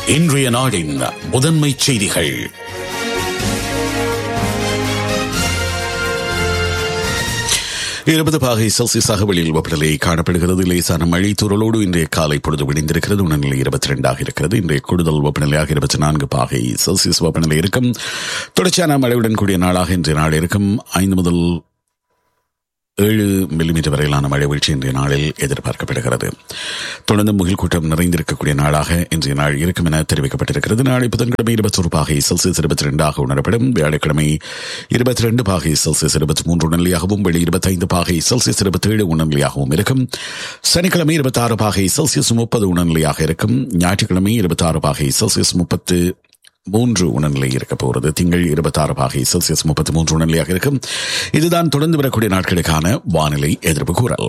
இன்றைய நாடின் முதன்மை செய்திகள் இருபது பாகை செல்சியஸாக வெளியில் வெப்பநிலை காணப்படுகிறது லேசான மழை துறளோடு இன்றைய காலை பொழுது விடிந்திருக்கிறது உணர்நிலை இருபத்தி ரெண்டாக இருக்கிறது இன்றைய கூடுதல் வெப்பநிலையாக இருபத்தி நான்கு பாகை செல்சியஸ் வெப்பநிலை இருக்கும் தொடர்ச்சியான மழையுடன் கூடிய நாளாக இன்றைய நாள் இருக்கும் ஐந்து முதல் ஏழு மில்லிமீட்டர் வரையிலான மழை வீழ்ச்சி இன்றைய நாளில் எதிர்பார்க்கப்படுகிறது தொடர்ந்து முகில் கூட்டம் நிறைந்திருக்கக்கூடிய நாளாக இன்றைய நாள் இருக்கும் என தெரிவிக்கப்பட்டிருக்கிறது நாளை புதன்கிழமை இருபத்தொரு பாகை செல்சியஸ் இருபத்தி ரெண்டாக உணரப்படும் வியாழக்கிழமை இருபத்தி ரெண்டு பாகை செல்சியஸ் இருபத்தி மூன்று உணர்நிலையாகவும் வெளி இருபத்தைந்து பாகை செல்சியஸ் இருபத்தி ஏழு உணர்நிலையாகவும் இருக்கும் சனிக்கிழமை இருபத்தி ஆறு பாகை செல்சியஸ் முப்பது உணர்நிலையாக இருக்கும் ஞாயிற்றுக்கிழமை இருபத்தி ஆறு பாகை செல்சியஸ் முப்பத்து மூன்று உணர்நிலை இருக்க போகிறது திங்கள் இருபத்தி ஆறு பாகை செல்சியஸ் முப்பத்தி மூன்று உணர்நிலையாக இருக்கும் இதுதான் தொடர்ந்து வரக்கூடிய நாட்களுக்கான வானிலை எதிர்ப்பு கூறல்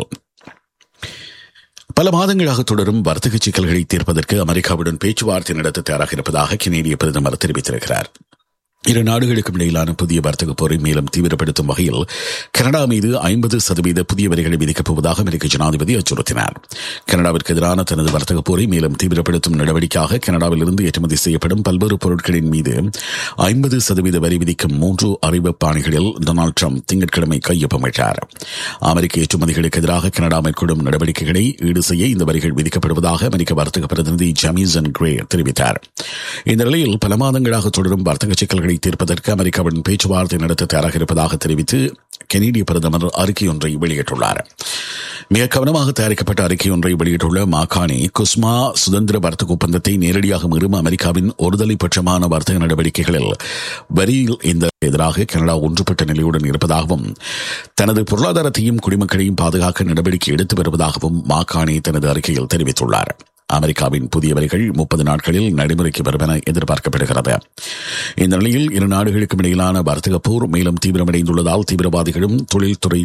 பல மாதங்களாக தொடரும் வர்த்தக சிக்கல்களை தீர்ப்பதற்கு அமெரிக்காவுடன் பேச்சுவார்த்தை நடத்த தயாராக இருப்பதாக கெனேடிய பிரதமர் தெரிவித்திருக்கிறார் இரு நாடுகளுக்கும் இடையிலான புதிய வர்த்தக போரை மேலும் தீவிரப்படுத்தும் வகையில் கனடா மீது ஐம்பது சதவீத புதிய வரிகளை விதிக்கப் போவதாக அமெரிக்க ஜனாதிபதி அச்சுறுத்தினார் கனடாவிற்கு எதிரான தனது வர்த்தக போரை மேலும் தீவிரப்படுத்தும் நடவடிக்கையாக கனடாவில் இருந்து ஏற்றுமதி செய்யப்படும் பல்வேறு பொருட்களின் மீது ஐம்பது சதவீத வரி விதிக்கும் மூன்று அறிவிப்பாணிகளில் டொனால்டு ட்ரம்ப் திங்கட்கிழமை கையொப்பமிட்டார் அமெரிக்க ஏற்றுமதிகளுக்கு எதிராக கனடா மேற்கொள்ளும் நடவடிக்கைகளை ஈடு செய்ய இந்த வரிகள் விதிக்கப்படுவதாக அமெரிக்க வர்த்தக பிரதிநிதி ஜமீசன் கிரே தெரிவித்தார் இந்த நிலையில் பல மாதங்களாக தொடரும் வர்த்தக சிக்கல்களை தீர்ப்பதற்கு அமெரிக்காவுடன் பேச்சுவார்த்தை நடத்த தயாராக இருப்பதாக தெரிவித்து கெனடிய பிரதமர் அறிக்கை ஒன்றை வெளியிட்டுள்ளார் மிக கவனமாக தயாரிக்கப்பட்ட அறிக்கை ஒன்றை வெளியிட்டுள்ள மாகாணி குஸ்மா சுதந்திர வர்த்தக ஒப்பந்தத்தை நேரடியாக மீறும் அமெரிக்காவின் ஒருதலை பட்சமான வர்த்தக நடவடிக்கைகளில் வரியில் இந்த எதிராக கனடா ஒன்றுபட்ட நிலையுடன் இருப்பதாகவும் தனது பொருளாதாரத்தையும் குடிமக்களையும் பாதுகாக்க நடவடிக்கை எடுத்து வருவதாகவும் மாகாணி தனது அறிக்கையில் தெரிவித்துள்ளார் அமெரிக்காவின் புதிய வரிகள் முப்பது நாட்களில் நடைமுறைக்கு வரும் என எதிர்பார்க்கப்படுகிறது இந்த நிலையில் இரு நாடுகளுக்கும் இடையிலான வர்த்தக போர் மேலும் தீவிரமடைந்துள்ளதால் தீவிரவாதிகளும் தொழில்துறை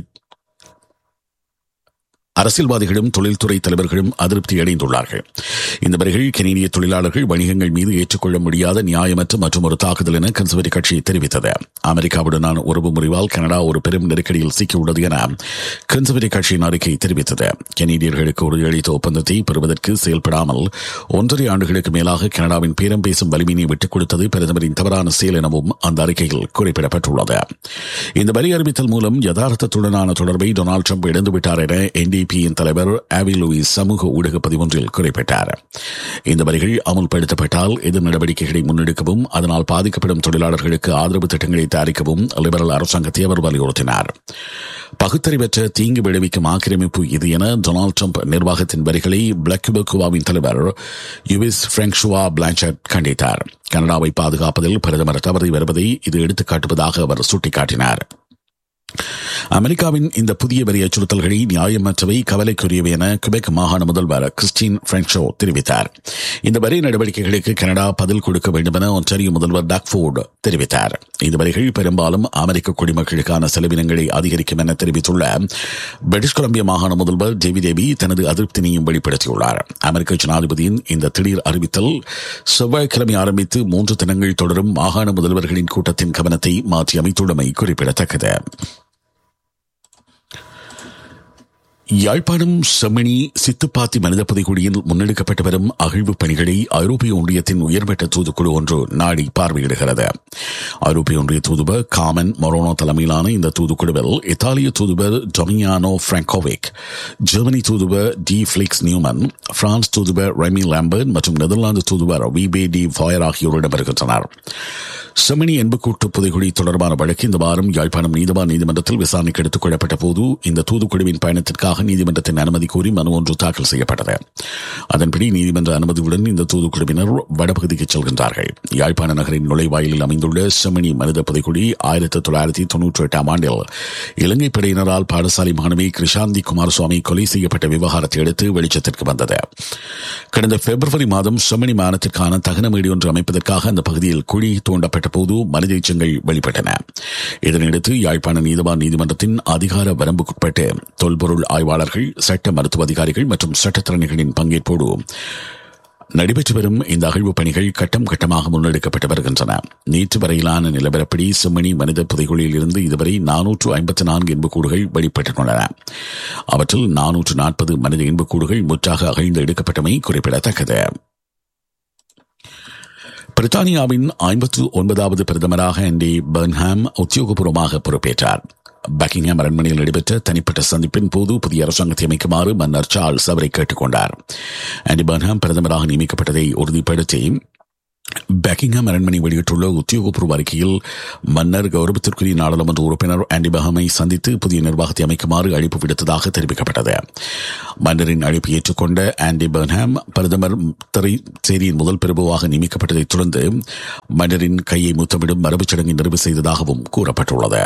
அரசியல்வாதிகளும் தொழில்துறை தலைவர்களும் அதிருப்தி அடைந்துள்ளார்கள் இந்த வரிகள் கனேடிய தொழிலாளர்கள் வணிகங்கள் மீது ஏற்றுக்கொள்ள முடியாத நியாயமற்ற மற்றும் ஒரு தாக்குதல் என கன்சர்வேட்டிவ் கட்சி தெரிவித்தது அமெரிக்காவுடனான உறவு முறிவால் கனடா ஒரு பெரும் நெருக்கடியில் சிக்கியுள்ளது என கன்சர்வேட்டிவ் கட்சியின் அறிக்கை தெரிவித்தது கனேடியர்களுக்கு உறுதியளித்த ஒப்பந்தத்தை பெறுவதற்கு செயல்படாமல் ஒன்றரை ஆண்டுகளுக்கு மேலாக கனடாவின் பேரம் பேசும் வலிமையை விட்டுக் கொடுத்தது பிரதமரின் தவறான செயல் எனவும் அந்த அறிக்கையில் குறிப்பிடப்பட்டுள்ளது இந்த வரி அறிவித்தல் மூலம் யதார்த்தத்துடனான தொடர்பை டொனால்டு ட்ரம்ப் இழந்துவிட்டார் என என்டி டிபியின் தலைவர் ஆவி லூயிஸ் சமூக ஊடக பதிவொன்றில் குறிப்பிட்டார் இந்த வரிகள் அமுல்படுத்தப்பட்டால் எதிர் நடவடிக்கைகளை முன்னெடுக்கவும் அதனால் பாதிக்கப்படும் தொழிலாளர்களுக்கு ஆதரவு திட்டங்களை தயாரிக்கவும் லிபரல் அரசாங்கத்தை அவர் வலியுறுத்தினார் பகுத்தறிவற்ற தீங்கு விளைவிக்கும் ஆக்கிரமிப்பு இது என டொனால்டு ட்ரம்ப் நிர்வாகத்தின் வரிகளை பிளக்குபக்குவாவின் தலைவர் யுவிஸ் பிராங்க்ஷுவா பிளான்சட் கண்டித்தார் கனடாவை பாதுகாப்பதில் பிரதமர் தவறி வருவதை இது எடுத்துக்காட்டுவதாக அவர் சுட்டிக்காட்டினார் அமெரிக்காவின் இந்த புதிய வரி அச்சுறுத்தல்களை நியாயமற்றவை கவலைக்குரியவை என கிபெக் மாகாண முதல்வர் கிறிஸ்டின் பிரென்ஷோ தெரிவித்தார் இந்த வரி நடவடிக்கைகளுக்கு கனடா பதில் கொடுக்க வேண்டும் என ஒன்றாரிய முதல்வர் டாக்ஃபோர்டு தெரிவித்தார் இந்த வரிகள் பெரும்பாலும் அமெரிக்க குடிமக்களுக்கான செலவினங்களை அதிகரிக்கும் என தெரிவித்துள்ள பிரிட்டிஷ் கொலம்பியா மாகாண முதல்வர் ஜெவி தேவி தனது அதிருப்தினையும் வெளிப்படுத்தியுள்ளார் அமெரிக்க ஜனாதிபதியின் இந்த திடீர் அறிவித்தல் செவ்வாய்க்கிழமை ஆரம்பித்து மூன்று தினங்கள் தொடரும் மாகாண முதல்வர்களின் கூட்டத்தின் கவனத்தை மாற்றி அமைத்துள்ளமை குறிப்பிடத்தக்கது யாழ்ப்பாணம் செம்மணி சித்துப்பாத்தி மனித புதைக்குழியில் முன்னெடுக்கப்பட்டு வரும் அகழ்வு பணிகளை ஐரோப்பிய ஒன்றியத்தின் உயர்மட்ட தூதுக்குழு ஒன்று நாடி பார்வையிடுகிறது ஐரோப்பிய ஒன்றிய தூதுவர் காமன் மொரோனோ தலைமையிலான இந்த தூதுக்குழுவில் இத்தாலிய தூதுவர் டொமியானோ பிராங்கோவிக் ஜெர்மனி தூதுவர் டி பிளிக்ஸ் நியூமன் பிரான்ஸ் தூதுவர் ரெமி லாம்பர்ட் மற்றும் நெதர்லாந்து தூதுவர் விபே டி ஃபாயர் ஆகியோர் இடம்பெறுகின்றனர் செமனி என்பக்கூட்டு புதைகுழி தொடர்பான வழக்கு இந்த வாரம் யாழ்ப்பாணம் நீதிவான் நீதிமன்றத்தில் விசாரணைக்கு எடுத்துக் கொள்ளப்பட்ட போது இந்த தூதுக்குழுவின் பயணத்திற்காக நீதிமன்றத்தின் அனுமதி கோரி மனு ஒன்று தாக்கல் செய்யப்பட்டது அதன்படி நீதிமன்ற அனுமதியுடன் இந்த தூதுக்குழுவினர் வடபகுதிக்கு செல்கின்றார்கள் யாழ்ப்பாண நகரின் நுழைவாயிலில் அமைந்துள்ள செமனி மனித புதைக்குழி ஆயிரத்தி தொள்ளாயிரத்தி தொன்னூற்றி எட்டாம் ஆண்டில் இலங்கை படையினரால் பாடசாலை மாணவி கிருஷாந்தி குமாரசுவாமி கொலை செய்யப்பட்ட விவகாரத்தை அடுத்து வெளிச்சத்திற்கு வந்தது கடந்த பிப்ரவரி மாதம் செமனி மாநிலத்திற்கான தகனமேடி ஒன்று அமைப்பதற்காக அந்த பகுதியில் குழி தோண்டப்பட்ட போது மனித எச்சங்கள் வெளிப்பட்டன இதனையடுத்து யாழ்ப்பாண நீதிவான் நீதிமன்றத்தின் அதிகார வரம்புக்குட்பட்டு தொல்பொருள் ஆய்வாளர்கள் சட்ட மருத்துவ அதிகாரிகள் மற்றும் சட்டத்திறனிகளின் பங்கேற்போடு நடைபெற்று வரும் இந்த அகழ்வு பணிகள் கட்டம் கட்டமாக முன்னெடுக்கப்பட்டு வருகின்றன நேற்று வரையிலான நிலவரப்படி செம்மணி மனித புதைகுழியில் இருந்து இதுவரை நானூற்று ஐம்பத்தி நான்கு எண்புக்கூடுகள் வெளிப்பட்டுள்ளன அவற்றில் நானூற்று நாற்பது மனித எண்புக்கூடுகள் முற்றாக அகழ்ந்து எடுக்கப்பட்டமை குறிப்பிடத்தக்கது பிரித்தானியாவின் ஐம்பத்து ஒன்பதாவது பிரதமராக ஆண்டி பர்ன்ஹாம் உத்தியோகபூர்வமாக பொறுப்பேற்றார் பக்கிங்ஹாம் அரண்மனையில் நடைபெற்ற தனிப்பட்ட சந்திப்பின் போது புதிய அரசாங்கத்தை அமைக்குமாறு மன்னர் சார்ல்ஸ் அவரை கேட்டுக் கொண்டார் ஆண்டி பர்ன்ஹாம் பிரதமராக நியமிக்கப்பட்டதை உறுதிப்படுத்தி பக்கிங்ஹாம் அரண்மனை வெளியிட்டுள்ள உத்தியோகபூர்வ அறிக்கையில் மன்னர் கௌரவத்திற்குரிய நாடாளுமன்ற உறுப்பினர் ஆண்டி பஹமை சந்தித்து புதிய நிர்வாகத்தை அமைக்குமாறு அழைப்பு விடுத்ததாக தெரிவிக்கப்பட்டது மன்னரின் அழைப்பு ஏற்றுக்கொண்ட ஆண்டி பர்ன்ஹாம் பிரதமர் திரை செய்தியின் முதல் பிரபுவாக நியமிக்கப்பட்டதைத் தொடர்ந்து மன்னரின் கையை முத்தமிடும் மரபுச் சடங்கை நிறைவு செய்ததாகவும் கூறப்பட்டுள்ளது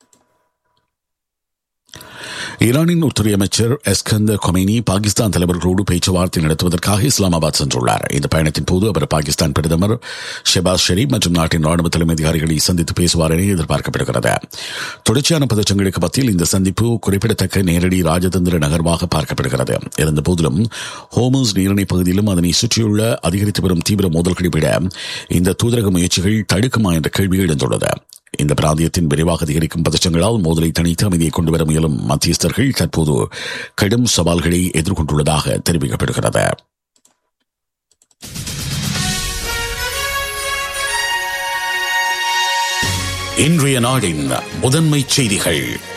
ஈரானின் உள்துறை அமைச்சர் எஸ்கந்தர் கொமைனி பாகிஸ்தான் தலைவர்களோடு பேச்சுவார்த்தை நடத்துவதற்காக இஸ்லாமாபாத் சென்றுள்ளார் இந்த பயணத்தின் போது அவர் பாகிஸ்தான் பிரதமர் ஷெபாஸ் ஷெரீப் மற்றும் நாட்டின் ராணுவ தலைமை அதிகாரிகளை சந்தித்து பேசுவார் என எதிர்பார்க்கப்படுகிறது தொடர்ச்சியான பதற்றங்களுக்கு மத்தியில் இந்த சந்திப்பு குறிப்பிடத்தக்க நேரடி ராஜதந்திர நகர்வாக பார்க்கப்படுகிறது இருந்தபோதிலும் ஹோமஸ் நீரிணை பகுதியிலும் அதனை சுற்றியுள்ள அதிகரித்து வரும் தீவிர மோதல்களை விட இந்த தூதரக முயற்சிகள் தடுக்குமா என்ற கேள்வி எழுந்துள்ளது இந்த பிராந்தியத்தின் விரைவாக அதிகரிக்கும் பதற்றங்களால் மோதலை தணித்து அமைதியை கொண்டுவர முயலும் மத்தியஸ்தர்கள் தற்போது கடும் சவால்களை எதிர்கொண்டுள்ளதாக தெரிவிக்கப்படுகிறது இன்றைய நாடின் முதன்மை செய்திகள்